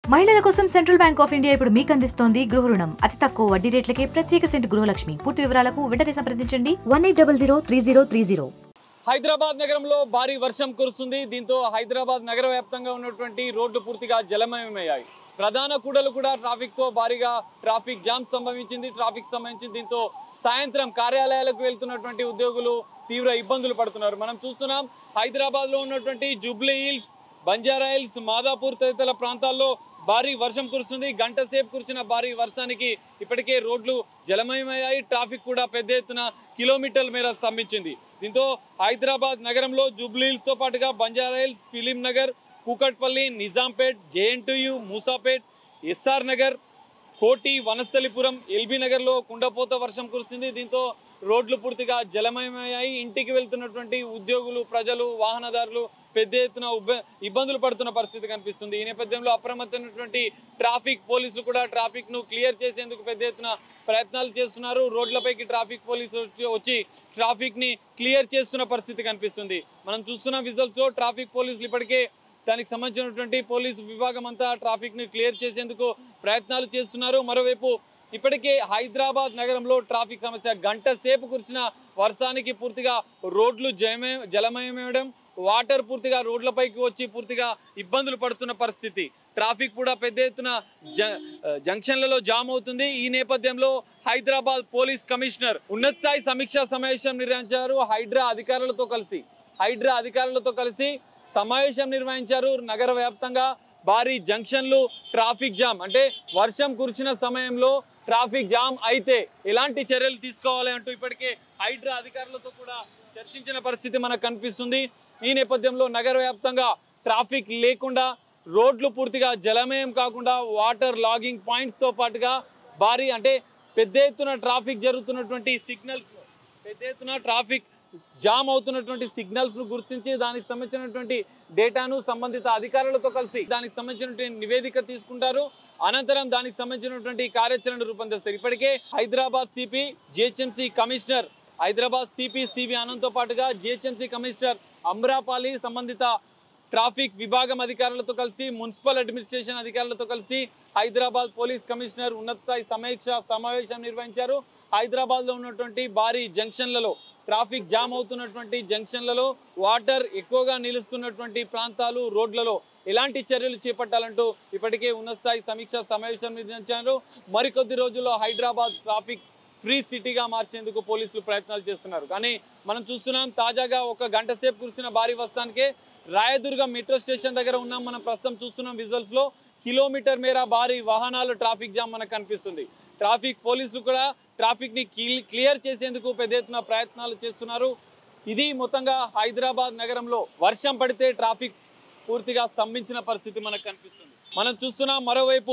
మహిళల కోసం central bank of India ఇప్పుడు మీకు అందిస్తోంది గృహ రుణం అతి తక్కువ వడ్డీ రేట్లకే ప్రత్యేక సెంట్ గృహలక్ష్మి పూర్తి వివరాలకు వెంటనే సంప్రదించండి one eight double zero three zero three zero Hyderabad నగరంలో భారీ వర్షం కురుస్తుంది దీంతో హైదరాబాద్ నగర వ్యాప్తంగా ఉన్నటువంటి రోడ్లు పూర్తిగా జలమయమయ్యాయి ప్రధాన కూడలు కూడా ట్రాఫిక్ తో భారీగా ట్రాఫిక్ జామ్ సంభవించింది ట్రాఫిక్ సంబంధించి దీంతో సాయంత్రం కార్యాలయాలకు వెళ్తున్నటువంటి ఉద్యోగులు తీవ్ర ఇబ్బందులు పడుతున్నారు మనం చూస్తున్నాం హైదరాబాద్ లో ఉన్నటువంటి జూబ్లీ హిల్స్ బంజారా హిల్స్ మాదాపూర్ తదితర ప్రాంతాల్లో భారీ వర్షం కురుస్తుంది గంట సేపు కురిసిన భారీ వర్షానికి ఇప్పటికే రోడ్లు జలమయమయ్యాయి ట్రాఫిక్ కూడా పెద్ద ఎత్తున కిలోమీటర్ల మేర స్తంభించింది దీంతో హైదరాబాద్ నగరంలో జూబ్లీ హిల్స్ తో పాటుగా Banjara Hills Film Nagar Kukatpally Nizampet JNTU Moosapet SR Nagar Koti Vanasthalipuram LB నగర్లో కుండపోత వర్షం కురుస్తుంది దీంతో రోడ్లు పూర్తిగా జలమయమయ్యాయి ఇంటికి వెళ్తున్నటువంటి ఉద్యోగులు ప్రజలు వాహనదారులు పెద్ద ఎత్తున ఉబ్బ- ఇబ్బందులు పడుతున్న పరిస్థితి కనిపిస్తుంది ఈ నేపథ్యంలో అప్రమత్తమైనటువంటి ట్రాఫిక్ పోలీసులు కూడా ట్రాఫిక్ ను క్లియర్ చేసేందుకు పెద్ద ఎత్తున ప్రయత్నాలు చేస్తున్నారు రోడ్లపైకి ట్రాఫిక్ పోలీసులు వచ్చి- వచ్చి ట్రాఫిక్ ని క్లియర్ చేస్తున్న పరిస్థితి కనిపిస్తుంది మనం చూస్తున్న విజువల్స్ లో ట్రాఫిక్ పోలీసులు ఇప్పటికే దానికి సంబంధించినటువంటి పోలీసు విభాగం అంతా ట్రాఫిక్ ని క్లియర్ చేసేందుకు ప్రయత్నాలు చేస్తున్నారు మరోవైపు ఇప్పటికే హైదరాబాద్ నగరంలో ట్రాఫిక్ సమస్య గంట సేపు కురిసిన వర్షానికి పూర్తిగా రోడ్లు జయమయ జలమయమయడం వాటర్ పూర్తిగా రోడ్లపైకి వచ్చి పూర్తిగా ఇబ్బందులు పడుతున్న పరిస్థితి ట్రాఫిక్ కూడా పెద్ద ఎత్తున జ జంక్షన్లలో జామ్ అవుతుంది ఈ నేపథ్యంలో హైదరాబాద్ పోలీస్ కమిషనర్ ఉన్నత స్థాయి సమీక్షా సమావేశం నిర్వహించారు హైడ్రా అధికారులతో కలిసి హైడ్రా అధికారులతో కలిసి సమావేశం నిర్వహించారు నగర వ్యాప్తంగా భారీ జంక్షన్లు ట్రాఫిక్ జామ్ అంటే వర్షం కురిసిన సమయంలో ట్రాఫిక్ జామ్ అయితే ఎలాంటి చర్యలు తీసుకోవాలి అంటూ ఇప్పటికే హైడ్రా అధికారులతో కూడా చర్చించిన పరిస్థితి మనకు కనిపిస్తుంది ఈ నేపథ్యంలో నగర వ్యాప్తంగా ట్రాఫిక్ లేకుండా రోడ్లు పూర్తిగా జలమయం కాకుండా వాటర్ లాగింగ్ పాయింట్స్ తో పాటుగా భారీ అంటే పెద్ద ఎత్తున ట్రాఫిక్ జరుగుతున్నటువంటి సిగ్నల్స్ పెద్ద ఎత్తున ట్రాఫిక్ జామ్ అవుతున్నటువంటి సిగ్నల్స్ ను గుర్తించి దానికి సంబంధించినటువంటి డేటాను సంబంధిత అధికారులతో కలిసి దానికి సంబంధించినటువంటి నివేదిక తీసుకుంటారు అనంతరం దానికి సంబంధించినటువంటి కార్యాచరణ రూపొందిస్తారు ఇప్పటికే Hyderabad CP GHMC commissioner Hyderabad CP CV ఆనంద్తో పాటుగా జిహెచ్ఎంసి కమిషనర్ అమ్రాపాలి సంబంధిత ట్రాఫిక్ విభాగం అధికారులతో కలిసి మున్సిపల్ అడ్మినిస్ట్రేషన్ అధికారులతో కలిసి హైదరాబాద్ పోలీస్ కమిషనర్ ఉన్నత స్థాయి సమీక్ష సమావేశం నిర్వహించారు హైదరాబాద్ లో ఉన్నటువంటి భారీ జంక్షన్లలో ట్రాఫిక్ జామ్ అవుతున్నటువంటి జంక్షన్లలో వాటర్ ఎక్కువగా నిలుస్తున్నటువంటి ప్రాంతాలు రోడ్లలో ఎలాంటి చర్యలు చేపట్టాలంటూ ఇప్పటికే ఉన్నత స్థాయి సమీక్ష సమావేశం నిర్వహించారు మరికొద్ది రోజుల్లో హైదరాబాద్ ట్రాఫిక్ ఫ్రీ సిటీగా మార్చేందుకు పోలీసులు ప్రయత్నాలు చేస్తున్నారు కానీ మనం చూస్తున్నాం తాజాగా ఒక గంట సేపు కురిసిన భారీ వర్షానికే రాయదుర్గం మెట్రో స్టేషన్ దగ్గర ఉన్నాం మనం ప్రస్తుతం చూస్తున్నాం విజువల్స్ లో కిలోమీటర్ మేర భారీ వాహనాలు ట్రాఫిక్ జామ్ మనకు కనిపిస్తుంది ట్రాఫిక్ పోలీసులు కూడా ట్రాఫిక్ ని క్లియర్ చేసేందుకు పెద్ద ఎత్తున ప్రయత్నాలు చేస్తున్నారు ఇది మొత్తంగా హైదరాబాద్ నగరంలో వర్షం పడితే ట్రాఫిక్ పూర్తిగా స్తంభించిన పరిస్థితి మనకు కనిపిస్తుంది మనం చూస్తున్నాం మరోవైపు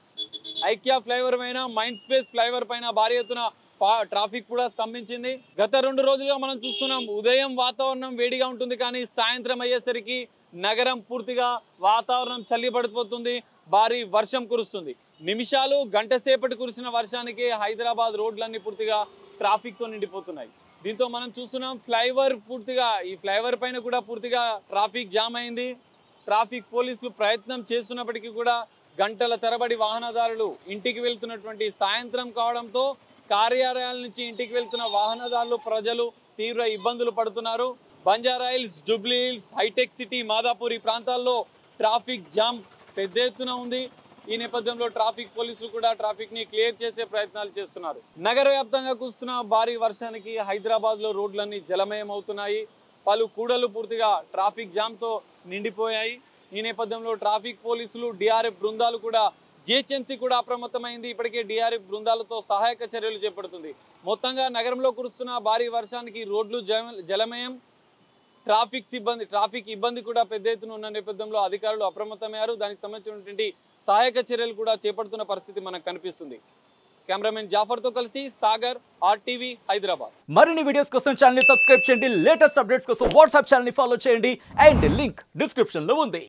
ఐక్యా ఫ్లైఓవర్ పైన మైండ్ స్పేస్ ఫ్లైఓవర్ పైన భారీ ఎత్తున ఫా- ట్రాఫిక్ కూడా స్తంభించింది గత రెండు రోజులుగా మనం చూస్తున్నాం ఉదయం వాతావరణం వేడిగా ఉంటుంది కానీ సాయంత్రం అయ్యేసరికి నగరం పూర్తిగా వాతావరణం చల్లిపడిపోతుంది భారీ వర్షం కురుస్తుంది నిమిషాలు గంట సేపటి కురిసిన వర్షానికి హైదరాబాద్ రోడ్లన్నీ పూర్తిగా ట్రాఫిక్ తో నిండిపోతున్నాయి దీంతో మనం చూస్తున్నాం ఫ్లైఓవర్ పూర్తిగా ఈ ఫ్లైఓవర్ పైన కూడా పూర్తిగా ట్రాఫిక్ జామ్ అయింది ట్రాఫిక్ పోలీసులు ప్రయత్నం చేస్తున్నప్పటికీ కూడా గంటల తరబడి వాహనదారులు ఇంటికి వెళ్తున్నటువంటి సాయంత్రం కావడంతో కార్యాలయాల నుంచి ఇంటికి వెళ్తున్న వాహనదారులు ప్రజలు తీవ్ర ఇబ్బందులు పడుతున్నారు బంజారా హిల్స్ జూబ్లీ హిల్స్ హైటెక్ సిటీ మాదాపూర్ ఈ ప్రాంతాల్లో ట్రాఫిక్ జామ్ పెద్ద ఎత్తున ఉంది ఈ నేపథ్యంలో ట్రాఫిక్ పోలీసులు కూడా ట్రాఫిక్ ని క్లియర్ చేసే ప్రయత్నాలు చేస్తున్నారు నగర వ్యాప్తంగా కురుస్తున్న భారీ వర్షానికి హైదరాబాద్ లో రోడ్లన్నీ జలమయం అవుతున్నాయి పలు కూడలు పూర్తిగా ట్రాఫిక్ జామ్ తో నిండిపోయాయి ఈ నేపథ్యంలో ట్రాఫిక్ పోలీసులు డిఆర్ఎఫ్ బృందాలు కూడా జిహెచ్ఎంసీ కూడా అప్రమత్తమైంది ఇప్పటికే డిఆర్ఎఫ్ బృందాలతో సహాయక చర్యలు చేపడుతుంది మొత్తంగా నగరంలో కురుస్తున్న భారీ వర్షానికి రోడ్లు జల- జలమయం ట్రాఫిక్ సిబ్బంది ట్రాఫిక్ ఇబ్బంది కూడా పెద్ద ఎత్తున ఉన్న నేపథ్యంలో అధికారులు అప్రమత్తమయ్యారు దానికి సంబంధించినటువంటి సహాయక చర్యలు కూడా చేపడుతున్న పరిస్థితి మనకు కనిపిస్తుంది కెమెరామెన్ జాఫర్తో కలిసి సాగర్ ఆర్టీవీ హైదరాబాద్ మరిన్ని వీడియోస్ కోసం ఛానల్ సబ్స్క్రైబ్ చేయండి లేటెస్ట్ అప్డేట్స్ కోసం వాట్సాప్ ఛానల్ ఫాలో చేయండి అండ్ లింక్ డిస్క్రిప్షన్ లో ఉంది